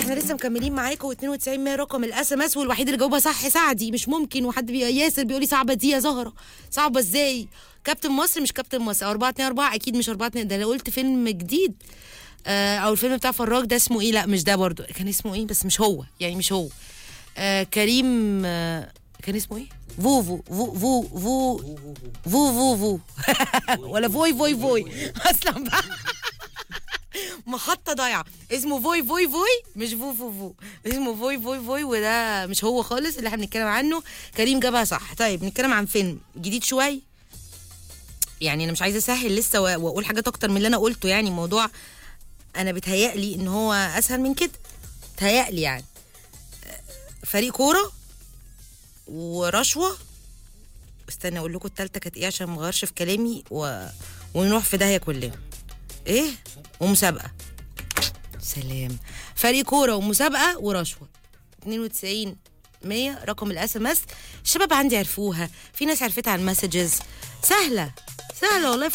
احنا لسه مكملين معاكم 92 100 رقم الاس ام اس والوحيد اللي جاوبها صح سعدي مش ممكن وحد بي... ياسر بيقول لي صعبه دي يا زهره صعبه ازاي كابتن مصر مش كابتن مصر 4 2 4 اكيد مش 4 2 ده لو قلت فيلم جديد آه او الفيلم بتاع فراج ده اسمه ايه لا مش ده برضو كان اسمه ايه بس مش هو يعني مش هو آه كريم آه كان اسمه ايه فوفو فو فو فو فو فو فو ولا فوي فوي فوي اصلا بقى محطة ضايعة اسمه فوي فوي فوي مش فو فو فو اسمه فوي فوي فوي وده مش هو خالص اللي احنا بنتكلم عنه كريم جابها صح طيب بنتكلم عن فيلم جديد شوي يعني انا مش عايزه اسهل لسه و- واقول حاجات اكتر من اللي انا قلته يعني الموضوع انا بتهيألي ان هو اسهل من كده بتهيألي يعني فريق كوره ورشوه استنى اقول لكم التالتة كانت ايه عشان ما اغيرش في كلامي و... ونروح في داهيه كلنا ايه ومسابقه سلام فريق كوره ومسابقه ورشوه 92 100 رقم الاس ام اس الشباب عندي عرفوها في ناس عرفتها على المسجز سهله سهله والله